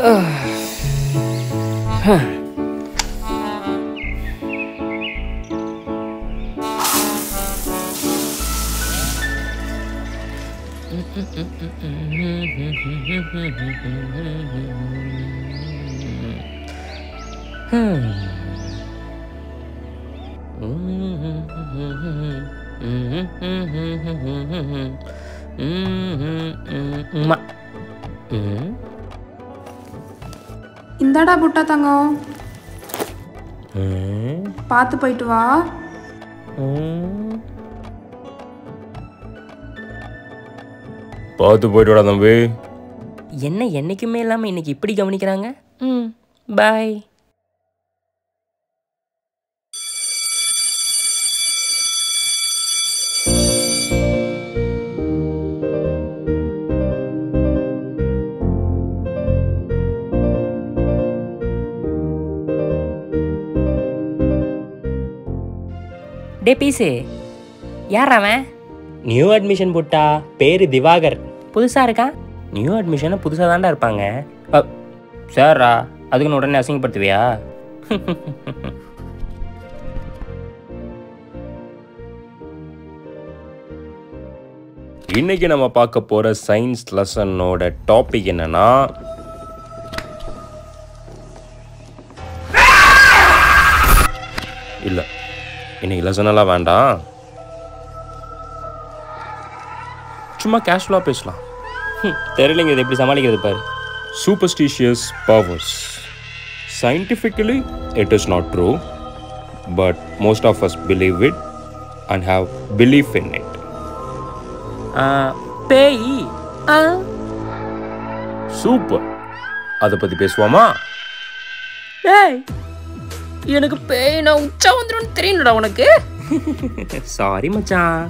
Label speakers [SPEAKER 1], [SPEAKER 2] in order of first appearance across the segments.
[SPEAKER 1] உம்மா. ம்.
[SPEAKER 2] இந்தாடா புட்டா தங்கம்
[SPEAKER 1] ம்.
[SPEAKER 2] பார்த்து போயிட்டு வா
[SPEAKER 1] ம். பார்த்து போயிட்டு வாடா தம்பி என்ன என்னைக்குமே இல்லாமல் இன்னைக்கு இப்படி கவனிக்கிறாங்க ம் பாய் டே பீஸு யார் அவன் நியூ அட்மிஷன் போட்டா பேர் திவாகர் புதுசாக இருக்கான் நியூ அட்மிஷனை புதுசாக தான்டா இருப்பாங்க அ, சாரா அதுக்குன்னு உடனே அசிங்கப்படுத்துவியா
[SPEAKER 3] இன்னைக்கு நம்ம பார்க்க போற சயின்ஸ் லெசனோட டாபிக் என்னன்னா இல்ல இன்னைக்கு லெசன் எல்லாம் வேண்டாம் சும்மா கேஷுவலாக பேசலாம்
[SPEAKER 1] தெரியலைங்க இது எப்படி சமாளிக்கிறது பாரு
[SPEAKER 3] superstitious powers. Scientifically, it is not true, but most of us believe it and have belief in it.
[SPEAKER 1] ஆ, பேய் ஆ
[SPEAKER 3] சூப்பர் அதை பற்றி பேசுவோமா
[SPEAKER 1] ஏய் எனக்கு பேய்னா உச்சா வந்துடும் தெரியும்டா உனக்கு சாரி மச்சான்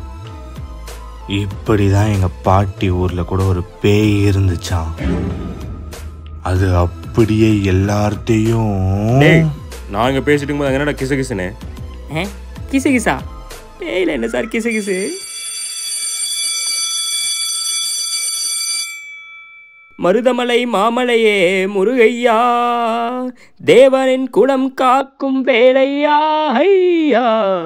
[SPEAKER 4] இப்படி தான் எங்கள் பாட்டி ஊரில் கூட ஒரு பேய் இருந்துச்சாம் அது அப்படியே எல்லார்ட்டையும்
[SPEAKER 3] டேய் நான் இங்கே பேசிட்டு இருக்கும்போது அங்க என்னடா கிசு கிசுன்னு
[SPEAKER 1] ஏ கிசு கிசா பேயில என்ன சார் கிசு கிசு மருதமலை மாமலையே முருகையா தேவனின் குலம் காக்கும் வேலையா ஐயா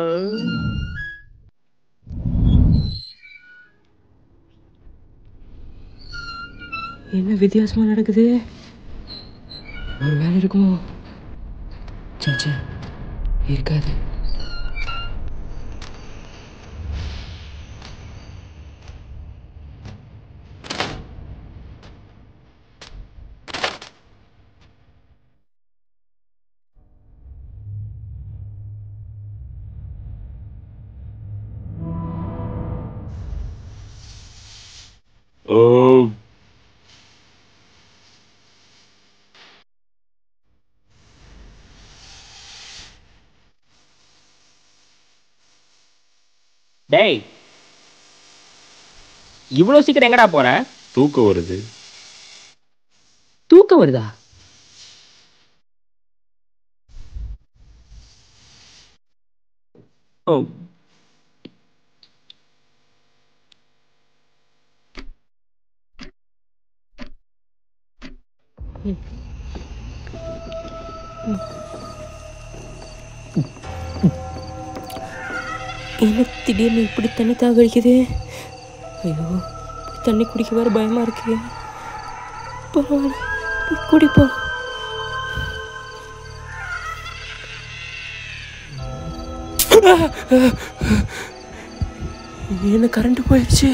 [SPEAKER 1] என்ன வித்தியாசமா நடக்குது ஒரு வேலை இருக்குமோ சச்சா இருக்காது
[SPEAKER 3] ஓ
[SPEAKER 1] டேய் இவ்வளோ சீக்கிரம் எங்கடா போற
[SPEAKER 3] தூக்கம் வருது
[SPEAKER 1] தூக்கம் வருதா ஓ என்ன திடீர்னு இப்படி தண்ணி தாகடிக்குது ஐயோ தண்ணி குடிக்க வேற பயமா இருக்கு பரவாயில்ல போய் குடிப்போம் என்ன கரண்ட் போயிடுச்சு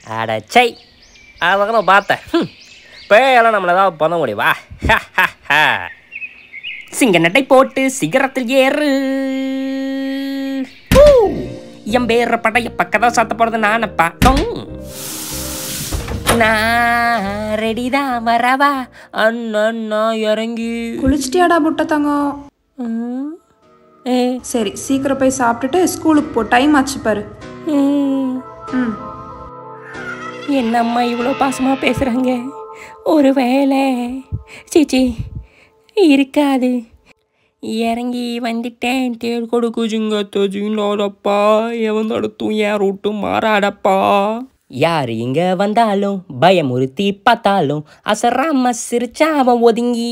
[SPEAKER 1] அடச்சை அது பக்கம் நான் பார்த்தேன் ஹம். பேயெல்லாம் நம்மளை ஏதாவது பண்ண முடியுமா சிங்க நட்டை போட்டு சிகரத்தில் ஏறு ஊ! என் பேர படைய பக்கத்தான் சாத்த போறது நானப்பா உம். நான் ரெடிதான் வரவா அண்ணா இறங்கி
[SPEAKER 2] குளிச்சிட்டியாடா புட்டை தங்கம்
[SPEAKER 1] ம். ஏ
[SPEAKER 2] சரி சீக்கிரம் போய் சாப்பிட்டுட்டு ஸ்கூலுக்கு போ டைம் ஆச்சு பாரு
[SPEAKER 1] ம்.
[SPEAKER 2] ம்
[SPEAKER 1] என்னம்மா இவ்வளோ பாசமாக பேசுகிறாங்க ஒரு வேலை சீச்சி இருக்காது இறங்கி வந்துட்டேன் தேர் கொடுக்கு ஜிங்கத்த ஜிங்கோடப்பா எவன் நடத்தும் ஏன் ரூட்டு மாறாடப்பா யார் இங்க வந்தாலும் பயமுறுத்தி பார்த்தாலும் அசராம சிரிச்சா அவன் ஒதுங்கி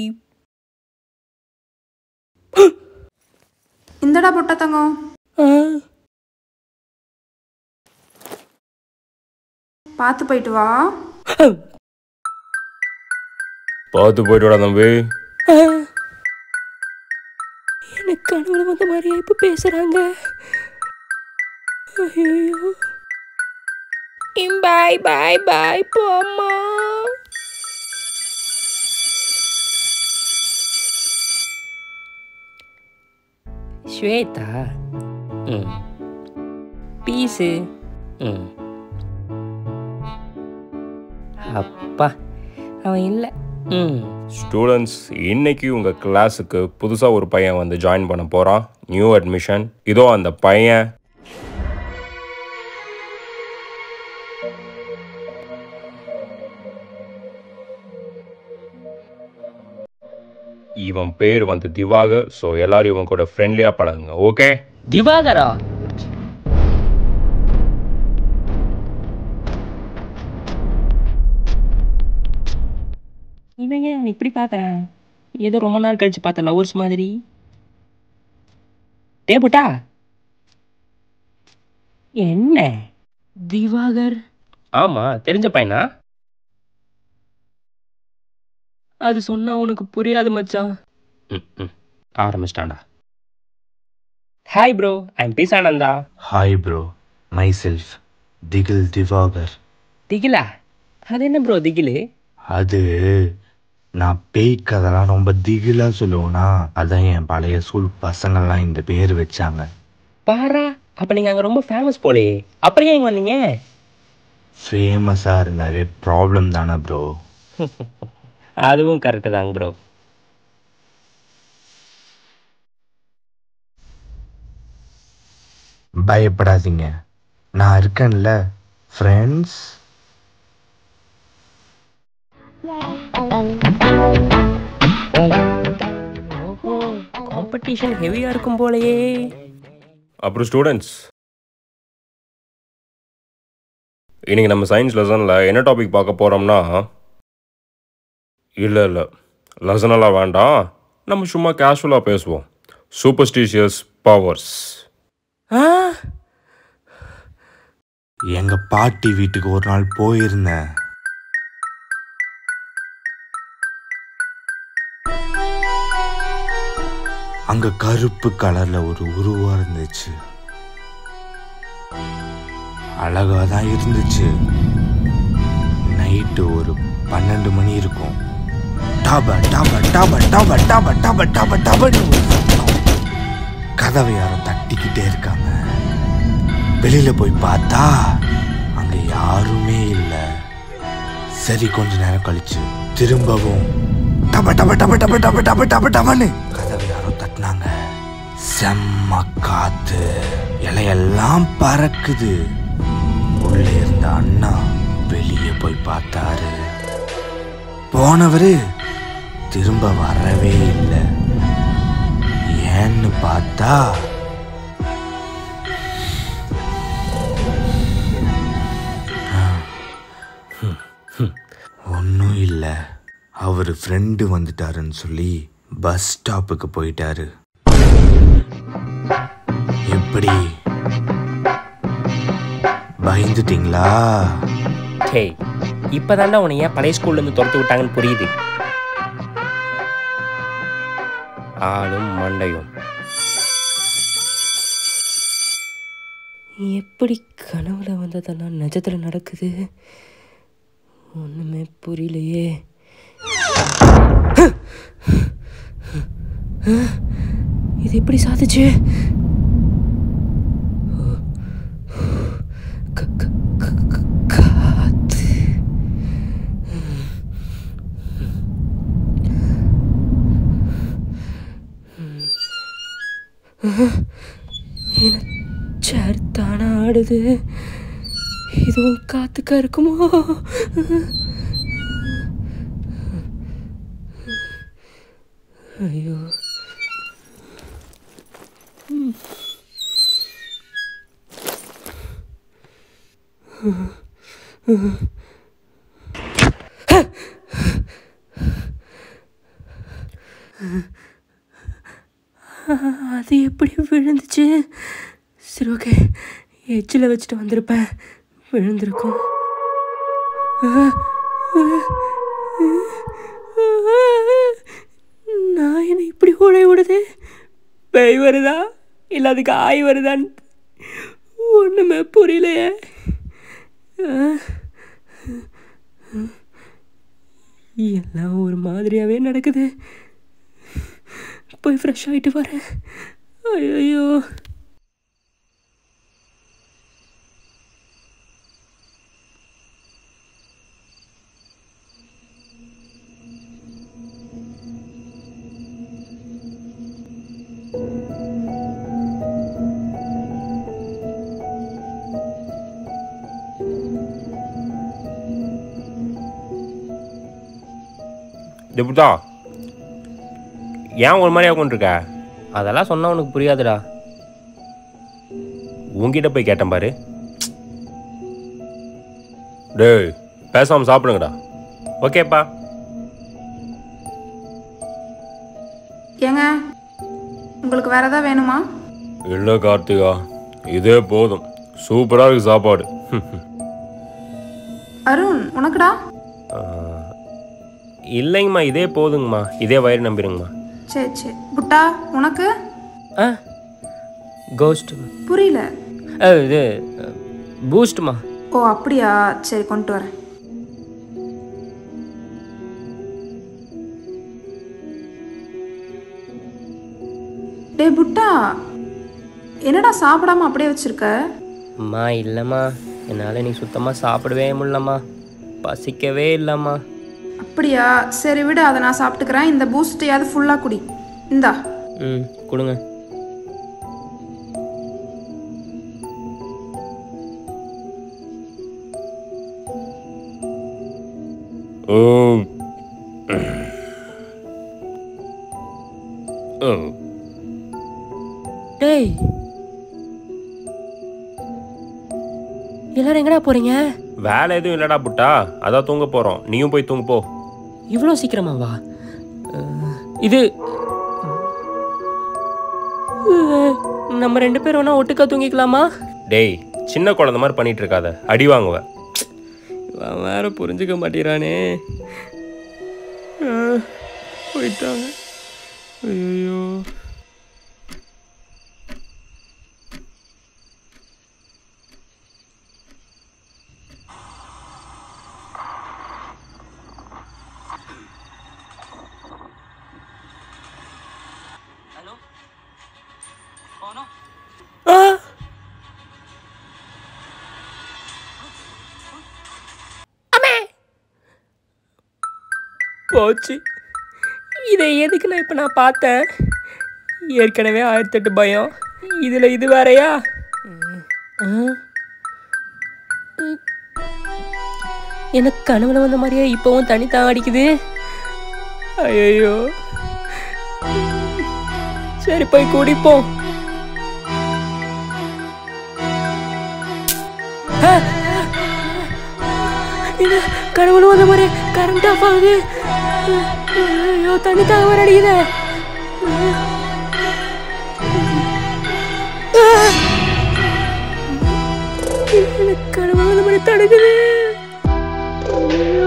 [SPEAKER 2] இந்தடா புட்டை தங்கம்
[SPEAKER 1] ஆ,
[SPEAKER 2] பார்த்து போயிட்டு வா
[SPEAKER 3] பார்த்து போயிட்டு வாடா தம்பி
[SPEAKER 1] ஆ. எனக்கு கனவுல வந்த மாதிரியா இப்ப பேசுறாங்க ஐயோ பாய் பாய் பாய் போம்மா ஸ்வேதா ம் பீஸு ம் அப்பா அவன் இல்லை ம்
[SPEAKER 3] ஸ்டூடெண்ட்ஸ் இன்னைக்கு உங்கள் கிளாஸுக்கு புதுசாக ஒரு பையன் வந்து ஜாயின் பண்ண போகிறான் நியூ அட்மிஷன் இதோ அந்த பையன் இவன் பேர் வந்து திவாகர் ஸோ எல்லாரும் இவன் கூட ஃப்ரெண்ட்லியாக பழகுங்க ஓகே
[SPEAKER 1] திவாகரா இவன் ஏன் இப்படி பார்த்தேன் ஏதோ ரொம்ப நாள் கழிச்சு பார்த்த லவர்ஸ் மாதிரி டே புட்டா என்ன திவாகர் ஆமா தெரிஞ்ச பையனா அது சொன்னா உனக்கு புரியாது மச்சான் ம் ம் ஆரம்பிச்சிட்டான்டா ஹாய் ப்ரோ ஐம் பீஸ் ஆனந்தா
[SPEAKER 4] ஹாய் ப்ரோ மை செல்ஃப் திகில் திவாகர்
[SPEAKER 1] திகிலா அது என்ன ப்ரோ திகிலு
[SPEAKER 4] அது நான் பேய் கதைலாம் ரொம்ப திகிலா சொல்லுவேனா அதான் என் பழைய ஸ்கூல் பசங்கள்லாம் இந்த பேர் வச்சாங்க
[SPEAKER 1] பாரா அப்ப நீங்க அங்க ரொம்ப ஃபேமஸ் போலே அப்புறம் ஏன் இங்க வந்தீங்க
[SPEAKER 4] ஃபேமஸாக இருந்தாவே ப்ராப்ளம் தானே ப்ரோ
[SPEAKER 1] அதுவும் கரெக்டு தாங்க ப்ரோ
[SPEAKER 4] பயப்படாதீங்க நான் இருக்கேன்ல ஃப்ரெண்ட்ஸ்
[SPEAKER 1] ஓஹோ காம்படிஷன் ஹெவியா இருக்கும் போலயே
[SPEAKER 3] அப்புறம் ஸ்டூடெண்ட்ஸ் இன்னைக்கு நம்ம சயின்ஸ் லெசனில் என்ன டாபிக் பார்க்க போகிறோம்னா இல்லை இல்லை லெசனெல்லாம் வேண்டாம் நம்ம சும்மா கேஷுவலாக பேசுவோம் சூப்பர்ஸ்டிஷியஸ் பவர்ஸ்
[SPEAKER 1] ஆ
[SPEAKER 4] எங்க பாட்டி வீட்டுக்கு ஒரு நாள் போயிருந்தேன் அங்க கருப்பு கலர்ல ஒரு உருவம் இருந்துச்சு அழகா தான் இருந்துச்சு நைட்டு ஒரு பன்னெண்டு மணி இருக்கும் டப டப டப டப டப டப டப டபன்னு ஒரு சத்தம். கதவை யாரும் தட்டிக்கிட்டே இருக்காங்க வெளியில போய் பார்த்தா அங்க யாருமே இல்ல சரி கொஞ்ச நேரம் கழிச்சு திரும்பவும் டப டப டப டப டப டப டப டபன்னு கதவை யாரோ தட்டினாங்க செம்ம காத்து இலையெல்லாம் பறக்குது உள்ள இருந்த அண்ணா வெளியே போய் பார்த்தாரு போனவரு திரும்ப வரவே இல்லை ஏன்னு பார்த்தா ஒன்றும் இல்லை அவர் ஃப்ரெண்டு வந்துட்டாருன்னு சொல்லி பஸ் ஸ்டாப்புக்கு போயிட்டாரு எப்படி பயந்துட்டீங்களா
[SPEAKER 1] டேய் இப்பதான்டா உன்னை ஏன் பழைய ஸ்கூல்ல இருந்து துரத்து விட்டாங்கன்னு புரியுது ஆளும் மண்டையும் எப்படி கனவுல வந்ததெல்லாம் நிஜத்தில் நடக்குது ஒன்றுமே புரியலையே இது எப்படி சாதிச்சு க- க- க- க- காத்து என்ன சேர் தானா ஆடுது இதுவும் காத்துக்கா இருக்குமோ ஐயோ அது எப்படி விழுந்துச்சு சரி ஓகே எச்சில் வச்சுட்டு வந்திருப்பேன் விழுந்திருக்கும் நான் என்ன இப்படி உழை விடுது பேய் வருதா இல்லை அதுக்கு ஆய் வருதான்னு ஒன்றுமே புரியலையே எல்லாம் ஒரு மாதிரியாகவே நடக்குது போய் ஃப்ரெஷ் ஆகிட்டு வரேன் ஐயோ
[SPEAKER 3] டெபுட்டா ஏன் ஒரு மாதிரியா கொண்டிருக்க
[SPEAKER 1] அதெல்லாம் சொன்னா உனக்கு புரியாதுடா
[SPEAKER 3] உங்ககிட்ட போய் கேட்டேன் பாரு டேய் பேசாமல் சாப்பிடுங்கடா ஓகேப்பா
[SPEAKER 2] ஏங்க உங்களுக்கு வேற ஏதாவது வேணுமா
[SPEAKER 3] இல்லை கார்த்திகா இதே போதும் சூப்பராக இருக்கு சாப்பாடு
[SPEAKER 2] அருண் உனக்குடா
[SPEAKER 3] இல்லைங்கம்மா இதே போதுங்கம்மா இதே வயிறு நம்பிடுங்கம்மா
[SPEAKER 2] சரி சரி புட்டா உனக்கு
[SPEAKER 1] ஆ கோஸ்ட்
[SPEAKER 2] புரியல
[SPEAKER 1] இது பூஸ்ட்மா
[SPEAKER 2] ஓ அப்படியா சரி கொண்டு வரேன் டேய் புட்டா என்னடா சாப்பிடாம அப்படியே வச்சிருக்க
[SPEAKER 1] அம்மா இல்லைம்மா என்னால் இன்னைக்கு சுத்தமாக சாப்பிடவே முடியலம்மா பசிக்கவே இல்லைம்மா
[SPEAKER 2] அப்படியா சரி விடு அதை நான் சாப்பிட்டுக்கிறேன் இந்த பூஸ்ட்டையாவது ஃபுல்லாக குடி இந்தா
[SPEAKER 1] ம் கொடுங்க
[SPEAKER 3] ஓ ஓ
[SPEAKER 1] டேய் எல்லாரும் எங்கடா போறீங்க
[SPEAKER 3] வேலை எதுவும் இல்லைடா புட்டா அதான் தூங்க போகிறோம் நீயும் போய் தூங்க போ
[SPEAKER 1] இவ்வளோ சீக்கிரமாவா அஹ், இது அஹ், நம்ம ரெண்டு பேரும் வேணா ஒட்டுக்கா தூங்கிக்கலாமா
[SPEAKER 3] டேய் சின்ன குழந்தை மாதிரி பண்ணிட்டு இருக்காத அடி வாங்குவ
[SPEAKER 1] இவன் வேற புரிஞ்சுக்க மாட்டேறானே போயிட்டாங்க ஐயோ போச்சு இதை எதுக்கு நான் இப்போ நான் பார்த்தேன் ஏற்கனவே ஆயிரத்தெட்டு பயம் இதில் இது வேறயா ஆ? எனக்கு கனவுல வந்த மாதிரியே இப்போவும் தண்ணி தான் அடிக்குது ஐயோ சரி போய் குடிப்போம் ஆ! இது கனவுல வந்த மாதிரி கரண்ட் ஆஃப் ஆகுது ஐயோ தண்ணி தாங்க வர அடிக்குதே எனக்கு கனவுல வந்த மாதிரி தடுக்குது ஐயோ.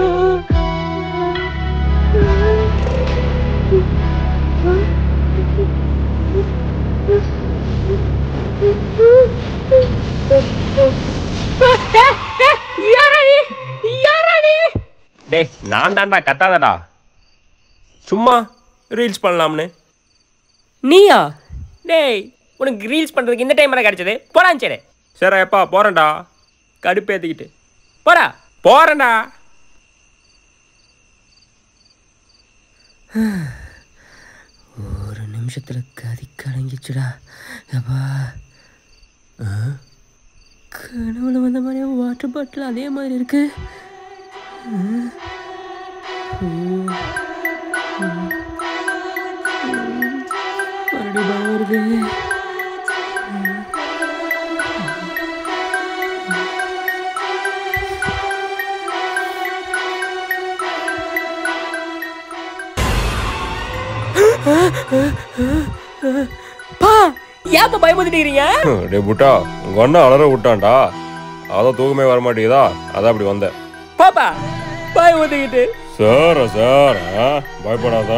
[SPEAKER 3] நான் தான்டா கத்தாதடா சும்மா ரீல்ஸ் பண்ணலாம்னு
[SPEAKER 1] நீயா டேய் உனக்கு ரீல்ஸ் பண்ணுறதுக்கு இந்த டைம் கிடைச்சது போடான்னு சரி
[SPEAKER 3] சரி எப்பா போறேன்டா கடுப்பேத்திக்கிட்டு
[SPEAKER 1] போடா
[SPEAKER 3] போறேன்டா
[SPEAKER 1] ஒரு நிமிஷத்தில் கதி கலங்கிச்சுடா அப்பா கனவுல வந்த மாதிரியே வாட்டர் பாட்டில் அதே மாதிரி இருக்கு ம். ம். ம். மறுபடியும் பயம் வருது பா ஏப்பா பயமுறுத்திட்டீங்க
[SPEAKER 3] டே புட்டா உங்க அண்ணன் அலற விட்டான்டா அதான் தூக்கமே வர மாட்டேங்குதா அதான் அப்படி வந்தேன்
[SPEAKER 1] பாப்பா பயமுறுத்திக்கிட்டு
[SPEAKER 3] சார் சார் பயப்படாத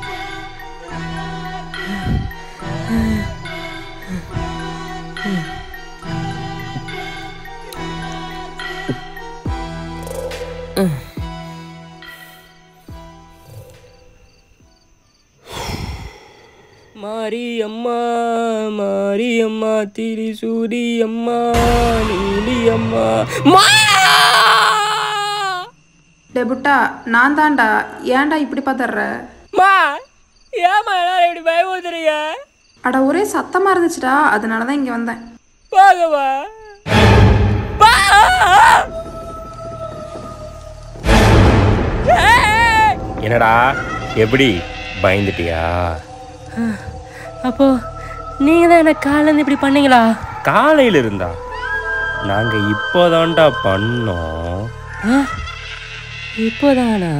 [SPEAKER 1] மாரி அம்மா மாரி அம்மா திரிசூரி அம்மா நீலி அம்மா மா
[SPEAKER 2] டே புட்டா நான் தான்டா ஏன்டா இப்படி பதற
[SPEAKER 1] மா ஏமா எல்லாரும் இப்படி பயமுறுத்துறீங்க
[SPEAKER 2] அட ஒரே சத்தமாக இருந்துச்சுடா அதனால தான் இங்கே வந்தேன்
[SPEAKER 1] வாங்கம்மா பா ஏய்!
[SPEAKER 3] என்னடா எப்படி பயந்துட்டியா
[SPEAKER 1] அப்போ நீங்க தான் என்ன காலேருந்து இப்படி பண்ணீங்களா
[SPEAKER 3] காலையில இருந்தா நாங்க இப்போதான்டா பண்ணோம்
[SPEAKER 1] ஆ? இப்போதானா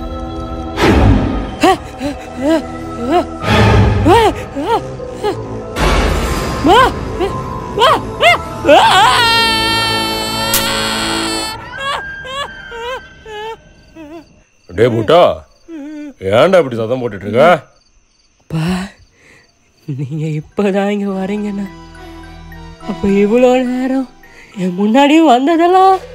[SPEAKER 3] டே புட்டா ஏன்டா இப்படி சத்தம் போட்டுட்டு இருக்க
[SPEAKER 1] பா நீங்க இப்போதான் இங்க வரீங்கண்ணா அப்போ இவ்வளோ நேரம் என் முன்னாடி வந்ததெல்லாம்